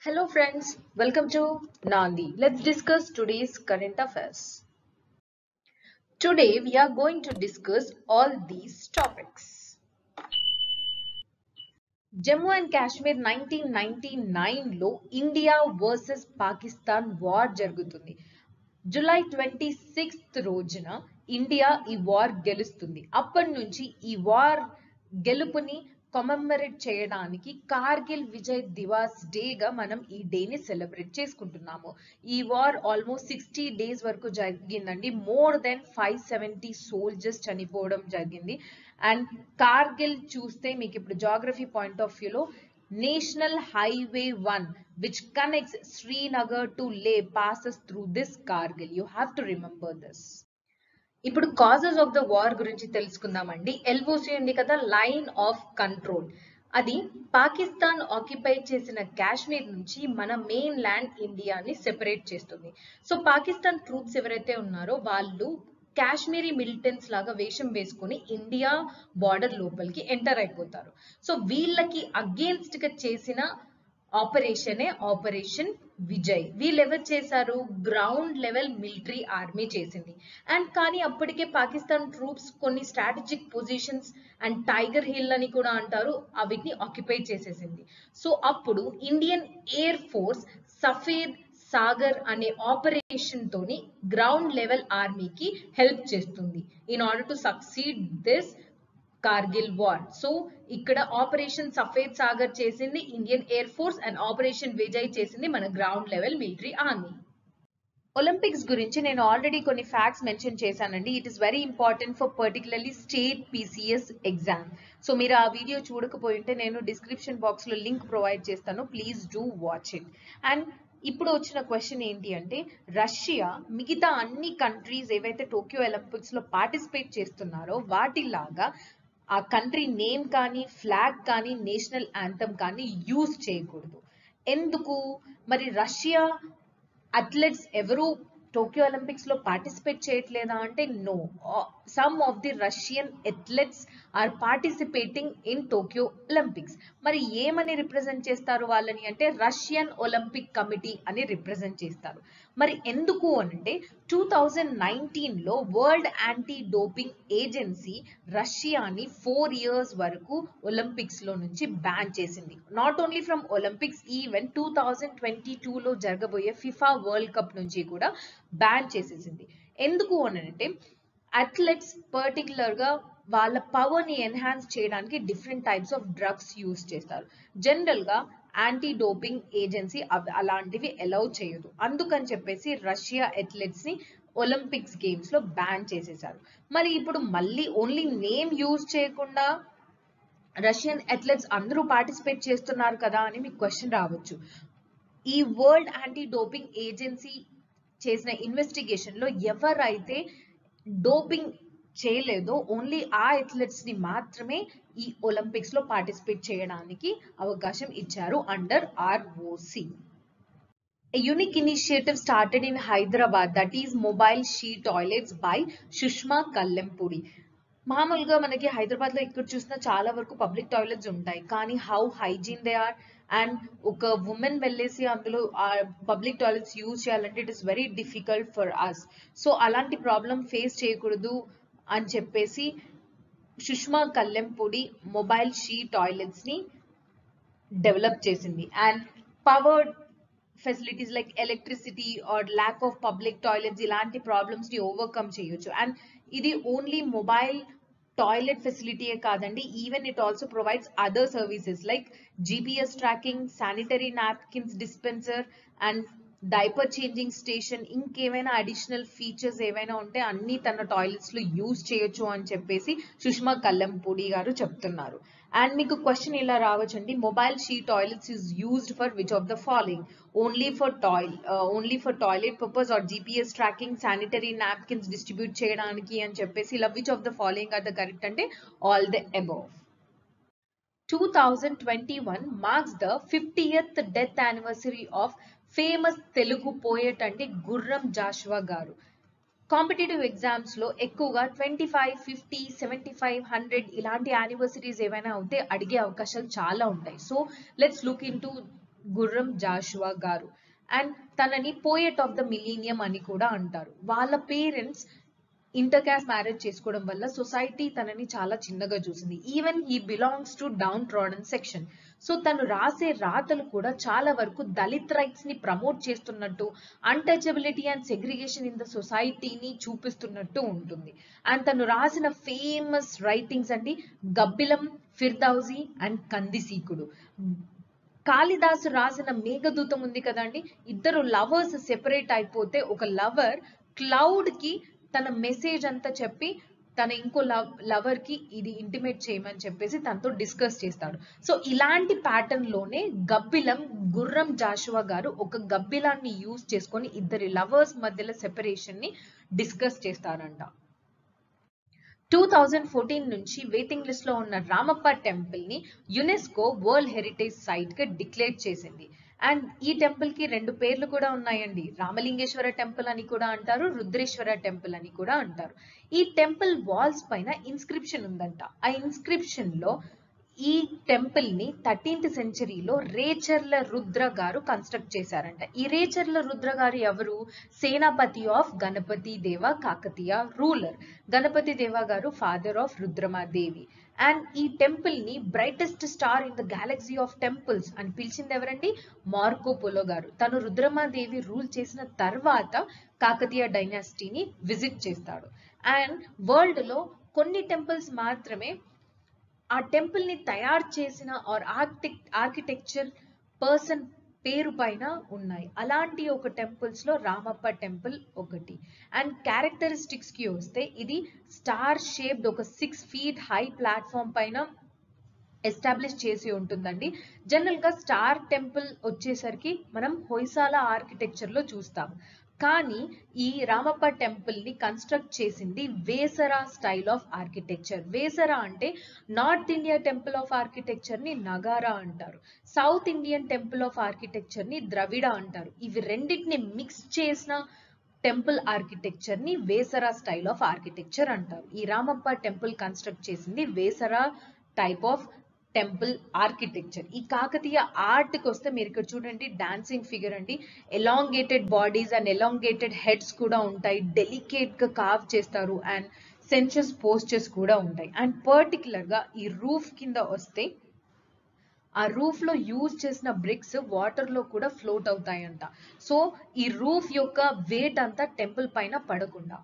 Hello friends, welcome to Nandi. Let's discuss today's current affairs. Today we are going to discuss all these topics. Jammu and Kashmir nineteen ninety లో India versus Pakistan war జరుగుతుంది July twenty sixth రోజున India ఈ war గెలుస్తుంది అప్పటి నుంచి ఈ war గెలుపుని కొమెమరేట్ చేయడానికి కార్గిల్ విజయ్ దివాస్ డేగా మనం ఈ డేని సెలబ్రేట్ చేసుకుంటున్నాము ఈ వార్ ఆల్మోస్ట్ సిక్స్టీ డేస్ వరకు జరిగిందండి more than five seventy soldiers చనిపోవడం జరిగింది అండ్ కార్గిల్ చూస్తే మీకు ఇప్పుడు జాగ్రఫీ పాయింట్ ఆఫ్ వ్యూలో national highway one which connects Srinagar to Leh passes through this Kargil you have to remember this ఇప్పుడు కాజెస్ ఆఫ్ ద వార్ గురించి తెలుసుకుందామండి ఎల్ఓసి ఉంది కదా లైన్ ఆఫ్ కంట్రోల్ అది పాకిస్తాన్ ఆక్యుపై చేసిన కాశ్మీర్ నుంచి మన మెయిన్ ల్యాండ్ ఇండియాని సెపరేట్ చేస్తుంది సో పాకిస్తాన్ ట్రూప్స్ ఎవరైతే ఉన్నారో వాళ్ళు కాశ్మీరీ మిలిటెంట్స్ లాగా వేషం వేసుకుని ఇండియా బార్డర్ లోపలికి ఎంటర్ అయిపోతారు సో వీళ్ళకి అగేన్స్ట్ గా చేసిన ఆపరేషనే ఆపరేషన్ విజయ్ వీళ్ళు ఎవరు చేశారు గ్రౌండ్ లెవెల్ మిలిటరీ ఆర్మీ చేసింది అండ్ కానీ అప్పటికే పాకిస్తాన్ ట్రూప్స్ కొన్ని strategic positions and Tiger Hill అని కూడా అంటారు అవిటిని ఆక్యుపై చేసేసింది సో అప్పుడు Indian Air Force Safed Sagar అనే ఆపరేషన్ తోని గ్రౌండ్ లెవెల్ ఆర్మీకి హెల్ప్ చేస్తుంది in order to succeed this Kargil war so ఇక్కడ ఆపరేషన్ సఫేద్ సాగర్ చేసింది Indian Air Force and operation Vijay చేసింది మన ground level military army Olympics గురించి నేను ఆల్రెడీ కొన్ని ఫ్యాక్ట్స్ మెన్షన్ చేశానండి it is very important for particularly state PCS exam so మీరు ఆ వీడియో చూడకపోయి ఉంటే నేను డిస్క్రిప్షన్ బాక్స్ లో లింక్ ప్రొవైడ్ చేస్తాను please do watch it and ఇప్పుడు వచ్చిన క్వశ్చన్ ఏంటి అంటే రష్యా మిగతా అన్ని కంట్రీస్ ఏవైతే టోక్యో ఒలింపిక్స్ లో పార్టిసిపేట్ చేస్తున్నారో వాటిలాగా ఆ కంట్రీ నేమ్ కానీ ఫ్లాగ్ కానీ నేషనల్ యాంథమ్ కానీ యూజ్ చేయకూడదు ఎందుకు మరి రష్యా అథ్లెట్స్ ఎవరు టోక్యో ఒలింపిక్స్ లో పార్టిసిపేట్ చేయట్లేదా అంటే no some of the Russian athletes are participating in Tokyo Olympics మరి ఏమని రిప్రజెంట్ చేస్తారు వాళ్ళని అంటే రష్యన్ ఒలింపిక్ కమిటీ అని రిప్రజెంట్ చేస్తారు మరి ఎందుకు అనంటే టూ థౌజండ్ నైన్టీన్ లో వరల్డ్ యాంటీ డోపింగ్ ఏజెన్సీ రష్యాని ఫోర్ ఇయర్స్ వరకు ఒలింపిక్స్ లో నుంచి బ్యాన్ చేసింది not only from Olympics even two thousand twenty టూలో జరగబోయే ఫిఫా వరల్డ్ కప్ నుంచి కూడా బ్యాన్ చేసేసింది ఎందుకు అనంటే అథ్లెట్స్ పర్టికులర్ గా వాళ్ళ పవర్ ని ఎన్హాన్స్ చేయడానికి different types of drugs use చేస్తారు జనరల్ గా యాంటీ డోపింగ్ ఏజెన్సీ అలాంటివి అలౌ చేయదు అందుకని చెప్పేసి రష్యా అథ్లెట్స్ ని ఒలింపిక్స్ గేమ్స్ లో బ్యాన్ చేసేసారు మరి ఇప్పుడు మళ్ళీ ఓన్లీ నేమ్ యూజ్ చేయకుండా రష్యన్ అథ్లెట్స్ అందరూ పార్టిసిపేట్ చేస్తున్నారు కదా అని మీకు క్వశ్చన్ రావచ్చు ఈ వరల్డ్ యాంటీ డోపింగ్ ఏజెన్సీ చేసిన ఇన్వెస్టిగేషన్ లో ఎవరైతే డోపింగ్ చేయలేదో ఓన్లీ ఆ అథ్లెట్స్ ని మాత్రమే ఈ ఒలింపిక్స్ లో పార్టిసిపేట్ చేయడానికి అవకాశం ఇచ్చారు under ROC A unique initiative started in Hyderabad that is mobile she toilets by Shushma Kallampuri. మామూలుగా మనకి హైదరాబాద్ లో ఇక్కడ చూసినా చాలా వరకు పబ్లిక్ టాయిలెట్స్ ఉంటాయి కానీ how hygiene they are and ఒక ఉమెన్ వెళ్ళేసి అందులో పబ్లిక్ టాయిలెట్స్ యూజ్ చేయాలంటే it is very difficult for us so అలాంటి ప్రాబ్లం ఫేస్ చేయకూడదు అని చెప్పేసి Sushma Kallempudi mobile she toilets ని డెవలప్ చేసింది and powered facilities like electricity or lack of public toilets ఇలాంటి ప్రాబ్లమ్స్ ని ఓవర్కమ్ చేయొచ్చు అండ్ ఇది ఓన్లీ మొబైల్ టాయిలెట్ ఫెసిలిటీయే కాదండి even it also provides other services like GPS tracking sanitary napkins dispenser and diaper changing station ఇంకేమైనా additional features ఏవైనా ఉంటే అన్ని తన టాయిలెట్స్ లో యూజ్ చేయొచ్చు అని చెప్పేసి సుష్మా కల్లంపూడి గారు చెప్తున్నారు అండ్ మీకు క్వశ్చన్ ఇలా రావచ్చండి mobile she toilets is used for which of the following only for toil only for toilet purpose or GPS tracking sanitary napkins distribute చేయడానికి అని చెప్పేసి ఇలా which of the following are the correct అంటే all the above 2021 marks the 50th death anniversary of famous Telugu poet అంటే గుర్రం జాషువా గారు competitive exams లో ఎక్కువగా twenty five fifty seventy five hundred ఇలాంటి యానివర్సరీస్ ఏవైనా ఉంటే అడిగే అవకాశాలు చాలా ఉంటాయి so let's look into Gurram Jashuva గారు అండ్ తనని పోయట్ ఆఫ్ ద మిలీనియం అని కూడా అంటారు వాళ్ళ పేరెంట్స్ ఇంటర్ క్యాస్ట్ మ్యారేజ్ చేసుకోవడం వల్ల సొసైటీ తనని చాలా చిన్నగా చూసింది even he belongs to downtrodden section so తను రాసే రాతలు కూడా చాలా వరకు దళిత్ రైట్స్ ని ప్రమోట్ చేస్తున్నట్టు untouchability and segregation in the సొసైటీని చూపిస్తున్నట్టు ఉంటుంది అండ్ తను రాసిన ఫేమస్ రైటింగ్స్ అండి గబ్బిలం ఫిర్దౌజీ అండ్ కందిసీకుడు కాళిదాసు రాసిన మేఘదూతం ఉంది కదండి ఇద్దరు లవర్స్ సెపరేట్ అయిపోతే ఒక లవర్ క్లౌడ్ కి తన మెసేజ్ అంతా చెప్పి తన ఇంకో లవ్ లవర్ కి ఇది ఇంటిమేట్ చేయమని చెప్పేసి తనతో డిస్కస్ చేస్తాడు సో ఇలాంటి ప్యాటర్న్ లోనే గబ్బిలం గుర్రం జాషువా గారు ఒక గబ్బిలాన్ని యూజ్ చేసుకొని ఇద్దరి లవర్స్ మధ్యలో సెపరేషన్ ని డిస్కస్ చేస్తారంట టూ థౌజండ్ ఫోర్టీన్ నుంచి వెయిటింగ్ లిస్ట్ లో ఉన్న రామప్ప టెంపుల్ ని యునెస్కో వరల్డ్ హెరిటేజ్ సైట్ గా డిక్లేర్ చేసింది అండ్ ఈ టెంపుల్ కి రెండు పేర్లు కూడా ఉన్నాయండి రామలింగేశ్వర టెంపుల్ అని కూడా అంటారు రుద్రేశ్వర టెంపుల్ అని కూడా అంటారు ఈ టెంపుల్ వాల్స్ పైన ఇన్స్క్రిప్షన్ ఉందంట ఆ ఇన్స్క్రిప్షన్ లో ఈ టెంపుల్ ని థర్టీన్త్ సెంచరీలో రేచర్ల రుద్ర గారు కన్స్ట్రక్ట్ చేశారంట ఈ రేచర్ల రుద్ర గారు ఎవరు సేనాపతి ఆఫ్ గణపతి దేవ Kakatiya ruler Ganapati Deva garu father of Rudramadevi and ఈ టెంపుల్ ని brightest star in the galaxy of temples అని పిలిచింది ఎవరండి మార్కో పోలో గారు తను రుద్రమాదేవి రూల్ చేసిన తర్వాత కాకతీయ డైనాసిటీని విజిట్ చేస్తాడు అండ్ వరల్డ్ లో కొన్ని టెంపుల్స్ మాత్రమే ఆ టెంపుల్ ని తయారు చేసిన ఆర్ ఆర్కిటెక్ ఆర్కిటెక్చర్ పర్సన్ పేరు పైన ఉన్నాయి అలాంటి ఒక టెంపుల్స్ లో రామప్ప టెంపుల్ ఒకటి అండ్ క్యారెక్టరిస్టిక్స్ కి వస్తే ఇది స్టార్ షేప్డ్ ఒక సిక్స్ ఫీట్ హై ప్లాట్ఫామ్ పైన ఎస్టాబ్లిష్ చేసి ఉంటుందండి జనరల్ గా స్టార్ టెంపుల్ వచ్చేసరికి మనం హొయసాల ఆర్కిటెక్చర్ లో చూస్తాం కానీ ఈ రామప్ప టెంపుల్ ని కన్స్ట్రక్ట్ చేసింది Vesara style of architecture Vesara అంటే north India temple of architecture ని నగారా అంటారు south Indian temple of architecture ని ద్రవిడ అంటారు ఇవి రెండింటిని మిక్స్ చేసిన టెంపుల్ ఆర్కిటెక్చర్ ని వేసరా స్టైల్ ఆఫ్ ఆర్కిటెక్చర్ అంటారు ఈ రామప్ప టెంపుల్ కన్స్ట్రక్ట్ చేసింది Vesara type of temple architecture ఈ కాకతీయ ఆర్ట్ కి వస్తే మీరు ఇక్కడ చూడండి డాన్సింగ్ ఫిగర్ అండి elongated bodies and elongated heads కూడా ఉంటాయి డెలికేట్ గా కావ్ చేస్తారు అండ్ సెన్షస్ పోస్టర్స్ కూడా ఉంటాయి అండ్ పర్టికులర్ గా ఈ రూఫ్ కింద వస్తే ఆ రూఫ్ లో యూజ్ చేసిన బ్రిక్స్ వాటర్ లో కూడా ఫ్లోట్ అవుతాయంట సో ఈ రూఫ్ యొక్క వెయిట్ అంతా టెంపుల్ పైన పడకుండా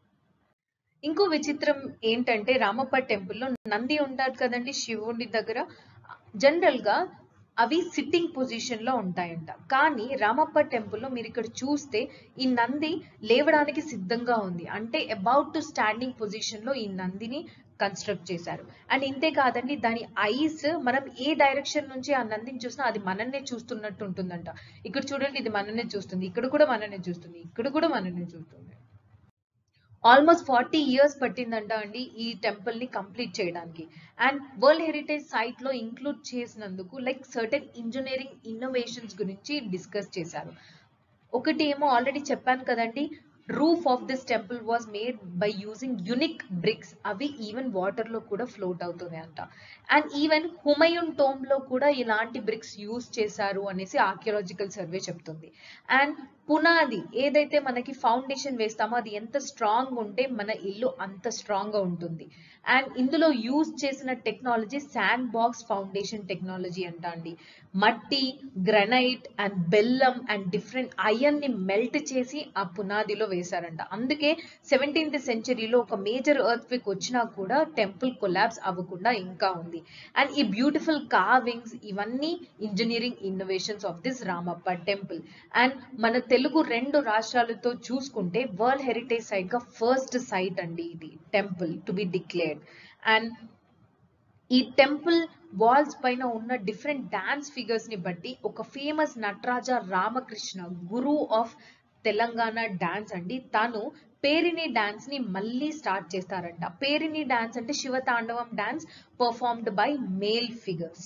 ఇంకో విచిత్రం ఏంటంటే రామప్ప టెంపుల్లో నంది ఉంటారు కదండి శివుడి దగ్గర జనరల్ గా అవి సిట్టింగ్ పొజిషన్ లో ఉంటాయంట కానీ రామప్ప టెంపుల్లో మీరు ఇక్కడ చూస్తే ఈ నంది లేవడానికి సిద్ధంగా ఉంది అంటే అబౌట్ టు స్టాండింగ్ పొజిషన్ లో ఈ నందిని కన్స్ట్రక్ట్ చేశారు అండ్ ఇంతే కాదండి దాని ఐస్ మనం ఏ డైరెక్షన్ నుంచి ఆ నందిని చూసినా అది మనల్నే చూస్తున్నట్టు ఉంటుందంట ఇక్కడ చూడండి ఇది మనల్నే చూస్తుంది ఇక్కడ కూడా మనల్నే చూస్తుంది ఇక్కడ కూడా మనల్నే చూస్తుంది ఆల్మోస్ట్ ఫార్టీ ఇయర్స్ పట్టిందంట అండి ఈ టెంపుల్ ని కంప్లీట్ చేయడానికి అండ్ వరల్డ్ హెరిటేజ్ సైట్ లో ఇంక్లూడ్ చేసినందుకు లైక్ సర్టెన్ ఇంజనీరింగ్ ఇన్నోవేషన్స్ గురించి డిస్కస్ చేశారు ఒకటి ఏమో ఆల్రెడీ చెప్పాను కదండి roof of this temple was made by using unique bricks అవి ఈవెన్ వాటర్ లో కూడా ఫ్లోట్ అవుతుంది అంట అండ్ ఈవెన్ హుమయూన్ టోమ్ లో కూడా ఇలాంటి బ్రిక్స్ యూజ్ చేశారు అనేసి ఆర్కియలాజికల్ సర్వే చెప్తుంది అండ్ పునాది ఏదైతే మనకి ఫౌండేషన్ వేస్తామో అది ఎంత స్ట్రాంగ్ ఉంటే మన ఇల్లు అంత స్ట్రాంగ్ గా ఉంటుంది అండ్ ఇందులో యూజ్ చేసిన technology sand box foundation technology అంట అండి మట్టి గ్రనైట్ అండ్ బెల్లం అండ్ డిఫరెంట్ ఐరన్ ని మెల్ట్ చేసి ఆ పునాదిలో వేశారంట అందుకే సెవెంటీన్త్ సెంచరీలో ఒక మేజర్ ఎర్త్ క్విక్ వచ్చినా కూడా టెంపుల్ కొలాబ్స్ అవ్వకుండా ఇంకా ఉంది అండ్ ఈ బ్యూటిఫుల్ కార్వింగ్స్ ఇవన్నీ engineering innovations of this Ramappa temple and మన తెలుగు రెండు రాష్ట్రాలతో చూసుకుంటే వరల్డ్ హెరిటేజ్ సైట్ గా ఫస్ట్ సైట్ అండి ఇది temple to be declared and ఈ టెంపుల్ వాల్స్ పైన ఉన్న డిఫరెంట్ డాన్స్ ఫిగర్స్ ని బట్టి ఒక famous Nataraja Ramakrishna guru of Telangana dance అండి తను పేరిని డాన్స్ ని మళ్ళీ స్టార్ట్ చేస్తారంట పేరిని డాన్స్ అంటే Shivatandavam dance performed by male figures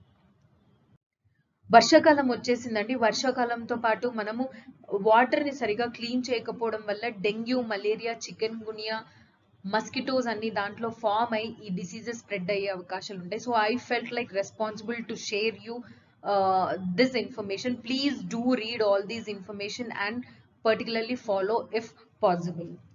వర్షాకాలం వచ్చేసిందండి వర్షాకాలంతో పాటు మనము వాటర్ ని సరిగా క్లీన్ చేయకపోవడం వల్ల dengue malaria chikungunya mosquitoes అన్ని దాంట్లో ఫామ్ అయి ఈ డిసీజెస్ స్ప్రెడ్ అయ్యే అవకాశాలు ఉంటాయి so I felt like responsible to share you uh, this information please do read all these information and particularly follow if possible